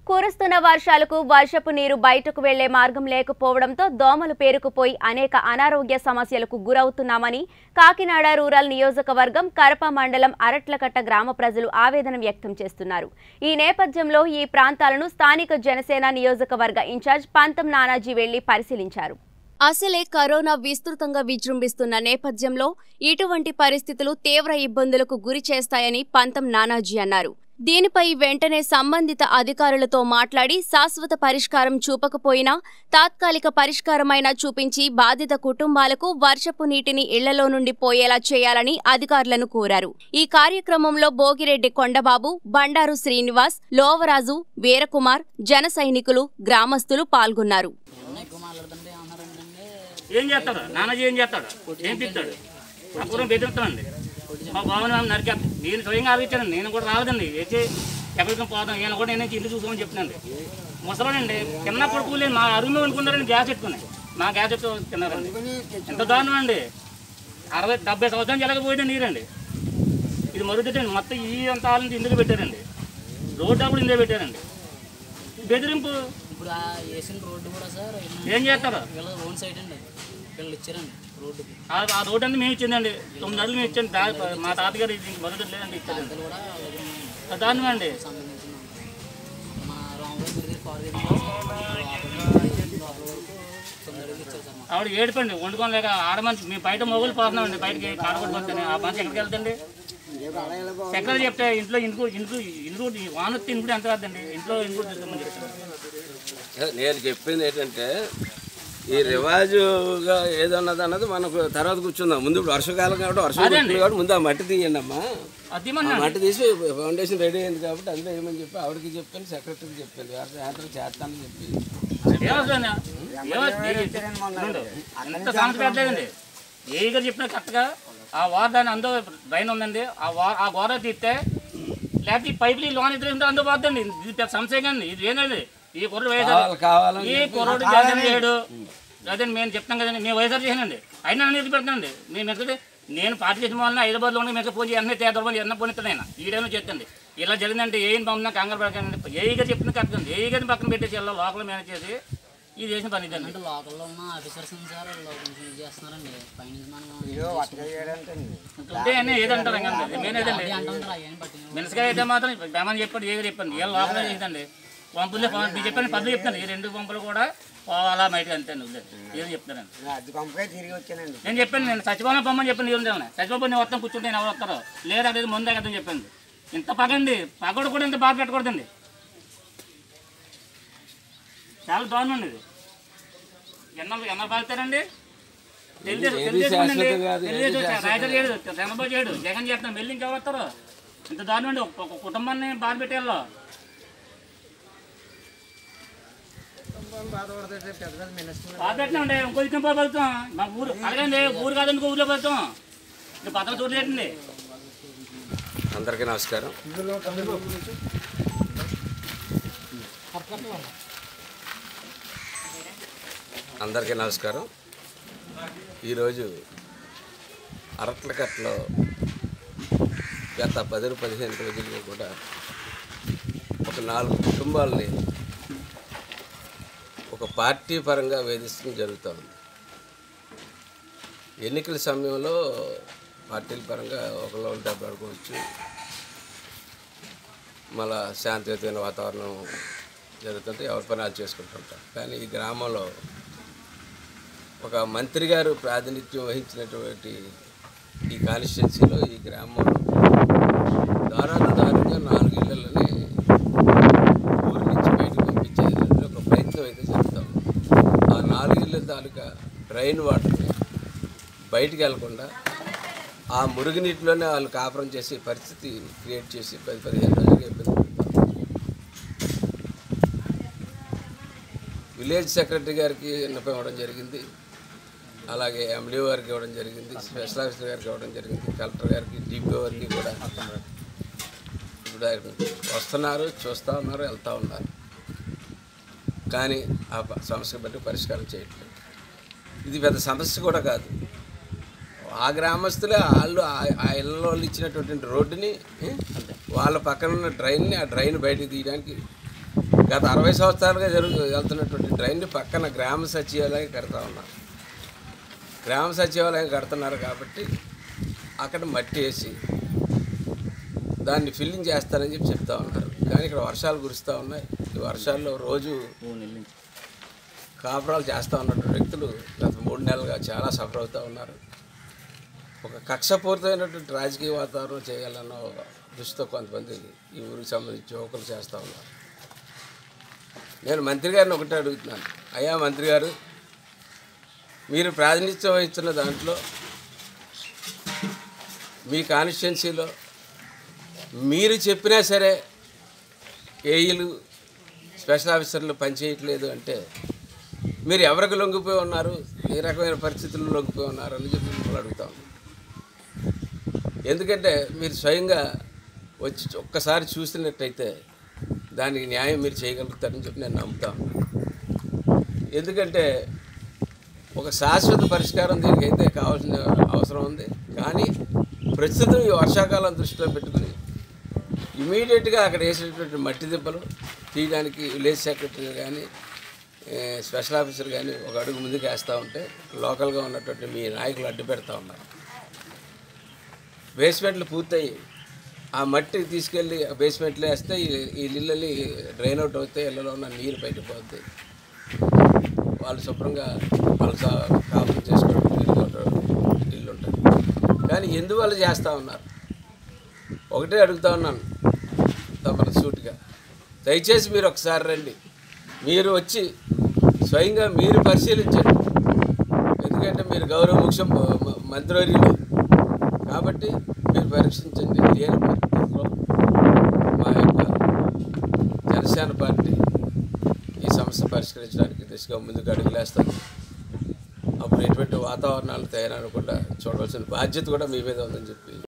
కురుస్తున్న వర్షాలకు వర్షపు నీరు బయటకు వెళ్లే మార్గం లేకపోవడంతో దోమలు పేరుకుపోయి అనేక అనారోగ్య సమస్యలకు గురవుతున్నామని కాకినాడ రూరల్ నియోజకవర్గం కరప మండలం అరట్లకట్ట గ్రామ ప్రజలు ఆవేదన వ్యక్తం చేస్తున్నారు ఈ నేపథ్యంలో ఈ ప్రాంతాలను స్థానిక జనసేన నియోజకవర్గ ఇన్ఛార్జ్ పంతం నానాజీ వెళ్లి పరిశీలించారు అసలే కరోనా విస్తృతంగా విజృంభిస్తున్న నేపథ్యంలో ఇటువంటి పరిస్థితులు తీవ్ర ఇబ్బందులకు గురి చేస్తాయని పంతం నానాజీ అన్నారు దీనిపై వెంటనే సంబంధిత అధికారులతో మాట్లాడి శాశ్వత పరిష్కారం చూపకపోయినా తాత్కాలిక పరిష్కారమైనా చూపించి బాధిత కుటుంబాలకు వర్షపు నీటిని ఇళ్లలో నుండి పోయేలా చేయాలని అధికారులను కోరారు ఈ కార్యక్రమంలో భోగిరెడ్డి కొండబాబు బండారు శ్రీనివాస్ లోవరాజు వీరకుమార్ జన సైనికులు గ్రామస్తులు పాల్గొన్నారు ఎక్కువ మాట్లాడుతుంటే ఏమన్నారంటే ఏం చేస్తాడు నాన్నజీ ఏం చేస్తాడు ఏం తిస్తాడు అప్పుడు బెదిరిస్తామండి మా బావని మేము నరికేస్తాం నేను స్వయంగా ఆలోచించాను నేను కూడా రావదండి ఏచి ఎక్కడికి పోదాం ఈయన కూడా నేను ఇల్లు చూసుకోమని చెప్తున్నాండి ముసలాడండి చిన్న కొడుకు లేదు మా అరుగు అనుకున్నారండి గ్యాస్ పెట్టుకుని మా గ్యాస్ పెట్టు తిన్నారండి ఎంత దారుణం అండి అరవై డెబ్బై సంవత్సరాలు జరగపోయింది నీరండి ఇది మరుగుతుందండి మొత్తం ఈ అంత ఆలోచించి ఇందుకు పెట్టారండి రోడ్డు అప్పుడు ఇందులో పెట్టారండి బెదిరింపు ఇప్పుడు ఆ వేసిన రోడ్డు కూడా సార్ ఏం చేస్తారు వీళ్ళ ఓన్ సైడ్ అండి వీళ్ళు ఇచ్చారండి రోడ్డుకి ఆ ఆ రోడ్ అంతా మేము ఇచ్చిందండి తొమ్మిది అడుగులు మేము ఇచ్చాను దా- మా తాతగారు ఇది మొదటి లేదండి ఇచ్చారండి ఇది కూడా అలాగే ఉన్నాయి. దారుణం అండి సంబంధించిన మా రామగారి తిరిగి కారు దగ్గర లోపల వరకు తొమ్మిది అడుగులు ఇచ్చారు సార్ మాకు ఆవిడ ఏడుపండి వండుకోలేక ఆడ మనిషి మేము బయట మొగులు పోతున్నామండి బయటకి కాడగొట్టు పోతే ఆ మనిషి ఎక్కడికి వెళ్తండి సెక్రటరీ చెప్తే ఇంట్లో ఇంటికి ఇంటికి ఇంట్లో వాన వస్తే ఇంటికి ఎంత వద్దండి ఇంట్లో ఇంట్లో తీసుకోమని చెప్తాను నేను చెప్పింది ఏంటంటే ఈ రివాజుగా ఏదన్నది అన్నది మనకు తర్వాత కూర్చుందాం ముందు ఇప్పుడు వర్షకాలం కాబట్టి వర్షం పడుతుంది కాబట్టి ముందు ఆ మట్టి తీయండి అమ్మా అది ఆ మన మట్టి తీసి ఫౌండేషన్ రెడీ అయింది కాబట్టి అందులో ఏమని చెప్పి ఆవిడకి చెప్పాను సెక్రటరీకి చెప్పాను సాయంత్రం చేస్తానని చెప్పి ఏమవుతుందండి ఏమవుతుంది ఎంత సమస్య పెట్టలేదండి ఏ గారు చెప్పిన కరెక్ట్గా ఆ వార్ దాని అందో డ్రైన్ ఉందండి ఆ వార్ ఆ గోడ తీస్తే లేకపోతే ఈ పైపులు ఈ లోన్ ఇద్దరు అందో పోద్దండి ఇది పెద్ద సమస్య కానీ ఇది ఏంటండి ఈ కుర్రడు కావాలి వేసారు కావాలని ఈ కుర్రోడు జగన్ చేయడు అదండి మేము చెప్తాం కదండి మేము వైఎస్ఆర్ చేసానండి అయినా నేను ఇది పెడతానండి మేము ఎందుకంటే నేను పార్టీ చేసిన వాళ్ళని హైదరాబాద్లో ఉండి మీకు ఫోన్ చేసి హైదరాబాద్ ఎన్న పోనిస్తాను ఆయన ఈడేమో చెప్తండి ఇలా జరిగిందంటే ఏం పంపినా కంగారు పడకండి ఏ గారు చెప్తుంది కరెక్ట్ అండి ఏ గారిని పక్కన పెట్టేసి ఇలా లోకల్ మేనేజ్ చేసి ఇది చేసిన పని ఇదండి అంటే లోకల్లో ఉన్న ఆఫీసర్స్ సార్ వాళ్ళు కొంచెం ఇది చేస్తున్నారండి పైనుంచి మనం ఉంటే అన్నీ ఏదంటారు ఇంకా మేనేదండి అది అంటుంటారు అవన్నీ పట్టిన మినిస్గా అయితే మాత్రం బేమని చెప్పండి ఏ చెప్పండి ఏ లోపల చేసిందండి పంపులే మీరు చెప్పండి పద్ధతి చెప్తాను ఈ రెండు పంపులు కూడా పోవాలా బయటకు అంతే ఏదో చెప్తానండి అది పంపగా తిరిగి వచ్చానండి నేను చెప్పాను నేను సచివాలయం పొమ్మని చెప్పాను ఏం చేయాలి సచివాలయం నేను వస్తాను కూర్చుంటే నేను ఎవరు వస్తారో లేదా అనేది ముందే కదా చెప్పండి ఇంత పగండి పగడు కూడా ఇంత బాధ పెట్టకూడదండి చాలా దారుణం అండి ఇది ఎన్నో ఎన్న బాగుతారండి తెలుగుదేశం తెలుగుదేశం ఉందండి. శాశ్వతం కాదు, ఏది తెలుగుదేశం రాజధాని చేయడు చంద్రబాబు చేయడు జగన్ చేస్తాం వెళ్ళి ఇంకా వస్తారు ఇంత దారుణం అండి ఒక ఒక కుటుంబాన్ని బాధ పెట్టేయాలో బాధ పెట్టినామండి ఇంకో దిక్కున పోయి బతుకుతాం మా ఊరు అలాగండి ఊరు కాదండి ఇంకో ఊర్లో బతుకుతాం ఇంకా పక్కన చూడలేదండి అందరికీ నమస్కారం అందరికీ నమస్కారం ఈరోజు అరట్లకట్లో గత పది పదిహేను రోజులుగా కూడా ఒక నాలుగు కుటుంబాలని ఒక పార్టీ పరంగా వేధించడం జరుగుతూ ఉంది ఎన్నికల సమయంలో పార్టీల పరంగా ఒకళ్ళు దెబ్బలాడుకోవచ్చు మళ్ళా శాంతియుతమైన వాతావరణం జరుగుతుంటే ఎవరి పని వాళ్ళు చేసుకుంటుంటారు కానీ ఈ గ్రామంలో ఒక మంత్రి గారు ప్రాతినిధ్యం వహించినటువంటి ఈ కాన్స్టిట్యున్సీలో ఈ గ్రామంలో దారాలు దారుగా నాలుగు ఇళ్లని ఊరి నుంచి బయటకు పంపించేది ఒక ప్రయత్నం అయితే జరుగుతాం ఆ నాలుగు ఇళ్ళ తాలూకా డ్రైన్ వాటర్ని బయటికి వెళ్లకుండా ఆ మురుగునీటిలోనే వాళ్ళు కాపురం చేసే పరిస్థితి క్రియేట్ చేసి పది పదిహేను రోజులుగా ఇబ్బంది పడుతున్నారు విలేజ్ సెక్రటరీ గారికి విన్నపం ఇవ్వడం జరిగింది అలాగే ఎండిఓ గారికి ఇవ్వడం జరిగింది స్పెషల్ ఆఫీసర్ గారికి ఇవ్వడం జరిగింది కలెక్టర్ గారికి డిపిఓ గారికి కూడా ఇప్పుడు ఆయన వస్తున్నారు చూస్తూ ఉన్నారు వెళ్తూ ఉన్నారు కానీ ఆ ప- సమస్య బట్టి పరిష్కారం చేయట్లేదు ఇది పెద్ద సమస్య కూడా కాదు ఆ గ్రామస్తులే వాళ్ళు ఆ- ఆ ఇళ్ళలో వాళ్ళు ఇచ్చినటువంటి రోడ్డుని ఏ, వాళ్ళ పక్కన ఉన్న డ్రైన్ని ఆ డ్రైన్ బయటకు తీయడానికి గత అరవై సంవత్సరాలుగా జరుగు వెళ్తున్నటువంటి డ్రైన్ పక్కన గ్రామ సచివాలయం కడతా ఉన్నారు గ్రామ సచివాలయం కడుతున్నారు కాబట్టి అక్కడ మట్టి వేసి దాన్ని ఫిల్లింగ్ చేస్తారని చెప్పి చెప్తా ఉన్నారు కానీ ఇక్కడ వర్షాలు కురుస్తూ ఉన్నాయి ఈ వర్షాల్లో రోజు కాపురాలు చేస్తూ ఉన్నటువంటి వ్యక్తులు గత మూడు నెలలుగా చాలా సఫర్ అవుతూ ఉన్నారు ఒక కక్షపూరితమైనటువంటి రాజకీయ వాతావరణం చేయాలన్న ఒక దృష్టితో కొంతమంది ఈ ఊరికి సంబంధించి యువకులు చేస్తూ ఉన్నారు నేను మంత్రి గారిని ఒకటే అడుగుతున్నాను అయ్యా మంత్రి గారు మీరు ప్రాతినిధ్యం వహిస్తున్న దాంట్లో మీ కాన్స్టిట్యున్సీలో మీరు చెప్పినా సరే ఏఈలు స్పెషల్ ఆఫీసర్లు పనిచేయట్లేదు అంటే మీరు ఎవరికి లొంగిపోయి ఉన్నారు ఏ రకమైన పరిస్థితుల్లో లొంగిపోయి ఉన్నారు అని చెప్పి మిమ్మల్ని అడుగుతా ఉన్నాను. ఎందుకంటే మీరు స్వయంగా వచ్చి ఒక్కసారి చూసినట్టయితే దానికి న్యాయం మీరు చేయగలుగుతారని చెప్పి నేను నమ్ముతాను ఎందుకంటే ఒక శాశ్వత పరిష్కారం దీనికైతే కావాల్సిన అవసరం ఉంది కానీ ప్రస్తుతం ఈ వర్షాకాలం దృష్టిలో పెట్టుకుని ఇమీడియట్గా అక్కడ వేసినటువంటి మట్టి దెబ్బలు తీయడానికి విలేజ్ సెక్రటరీ కానీ ఏ, స్పెషల్ ఆఫీసర్ కానీ ఒక అడుగు ముందుకు వేస్తూ ఉంటే లోకల్గా ఉన్నటువంటి మీ నాయకులు అడ్డు పెడతా ఉన్నారు బేస్మెంట్లు పూర్తయి ఆ మట్టి తీసుకెళ్ళి ఆ బేస్మెంట్లో వేస్తే ఈ ఈ ఇళ్ళని డ్రైన్ అవుట్ అవుతాయి ఇళ్ళలో ఉన్న నీరు బయటకు పోతుంది వాళ్ళు శుభ్రంగా వాళ్ళు కాపురం చేసుకోవడం ఇల్లు ఉంటారు ఇల్లు ఉంటారు కానీ ఎందువల్ల చేస్తూ ఉన్నారు ఒకటే అడుగుతా ఉన్నాను తమను సూటిగా దయచేసి మీరు ఒకసారి రండి మీరు వచ్చి స్వయంగా మీరు పరిశీలించండి ఎందుకంటే మీరు గౌరవ ముఖ్య మంత్రివర్యులు కాబట్టి మీరు పరీక్షించండి లేని పరిస్థితుల్లో మా యొక్క జనసేన పార్టీ ఈ సమస్య పరిష్కరించడానికి దిశగా ముందుకు అడుగులేస్తాను అప్పుడు ఎటువంటి వాతావరణాలు తయారనకుండా చూడవలసిన బాధ్యత కూడా మీ మీద ఉందని చెప్పి